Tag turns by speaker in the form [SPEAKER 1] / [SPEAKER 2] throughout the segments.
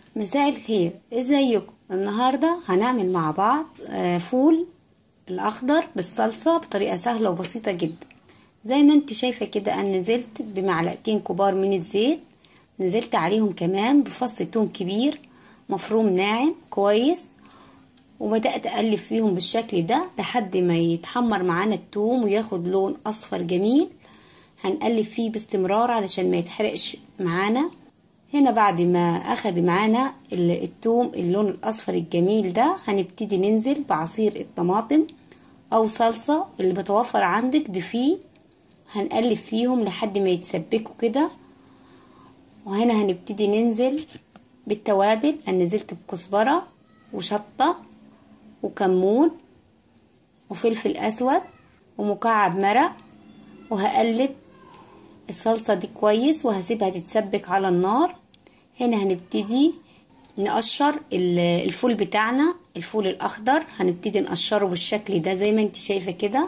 [SPEAKER 1] مساء الخير ازيكم النهاردة هنعمل مع بعض آه، فول الاخضر بالصلصة بطريقة سهلة وبسيطة جدا زي ما انت شايفة كده انا نزلت بمعلقتين كبار من الزيت نزلت عليهم كمان بفص توم كبير مفروم ناعم كويس وبدأت أقلب فيهم بالشكل ده لحد ما يتحمر معانا التوم وياخد لون أصفر جميل هنقلب فيه باستمرار علشان ما يتحرقش معانا هنا بعد ما أخد معانا التوم اللون الأصفر الجميل ده هنبتدي ننزل بعصير الطماطم أو صلصة اللي بتوفر عندك ضيفيه هنقلب فيهم لحد ما يتسبكوا كده وهنا هنبتدي ننزل بالتوابل انا نزلت بكزبرة وشطة وكمون وفلفل اسود ومكعب مرق وهقلب الصلصة دي كويس وهسيبها تتسبك على النار هنا هنبتدي نقشر الفول بتاعنا الفول الاخضر هنبتدي نقشره بالشكل ده زي ما انت شايفة كده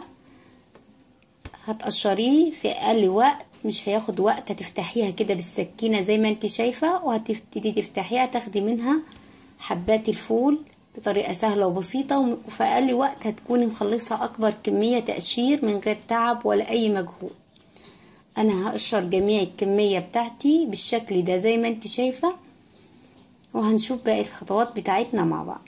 [SPEAKER 1] هتقشريه في اقل وقت مش هياخد وقت هتفتحيها كده بالسكينة زي ما انت شايفة وهتبتدي تفتحيها تاخدي منها حبات الفول بطريقة سهلة وبسيطة وفي أقل وقت هتكوني مخلصة أكبر كمية تقشير من غير تعب ولا أي مجهود أنا هقشر جميع الكمية بتاعتي بالشكل ده زي ما انت شايفة وهنشوف باقي الخطوات بتاعتنا مع بعض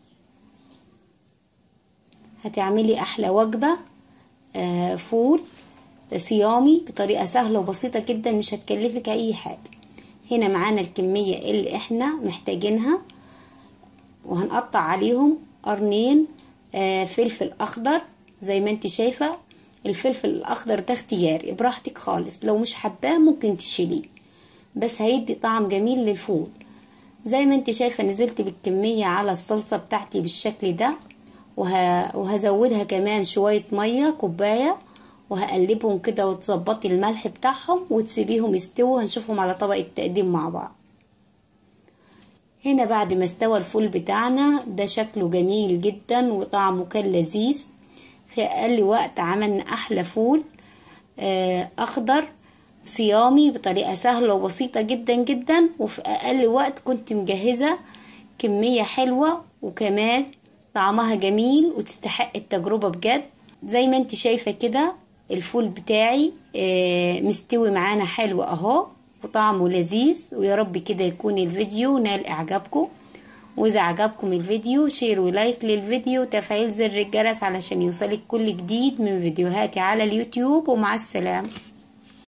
[SPEAKER 1] هتعملي أحلى وجبة آه فول صيامي بطريقة سهلة وبسيطة جدا مش هتكلفك أي حاجة هنا معانا الكمية اللي احنا محتاجينها وهنقطع عليهم قرنين آه فلفل أخضر زي ما انت شايفة الفلفل الأخضر ده اختياري براحتك خالص لو مش حباه ممكن تشيليه بس هيدي طعم جميل للفول زي ما انت شايفة نزلت بالكمية على الصلصة بتاعتي بالشكل ده وه... وهزودها كمان شوية مية كوباية وهقلبهم كده وتظبطي الملح بتاعهم وتسيبيهم يستووا هنشوفهم على طبق التقديم مع بعض هنا بعد ما استوى الفول بتاعنا ده شكله جميل جدا وطعمه كان لذيذ في اقل وقت عملنا احلى فول اخضر صيامي بطريقة سهلة وبسيطة جدا جدا وفي اقل وقت كنت مجهزة كمية حلوة وكمان طعمها جميل وتستحق التجربة بجد زي ما انت شايفة كده الفول بتاعي مستوي معانا حلو اهو وطعمه لذيذ ويا رب كده يكون الفيديو نال اعجابكم واذا عجبكم الفيديو شير ولايك للفيديو وتفعيل زر الجرس علشان يوصلك كل جديد من فيديوهاتي على اليوتيوب ومع السلامه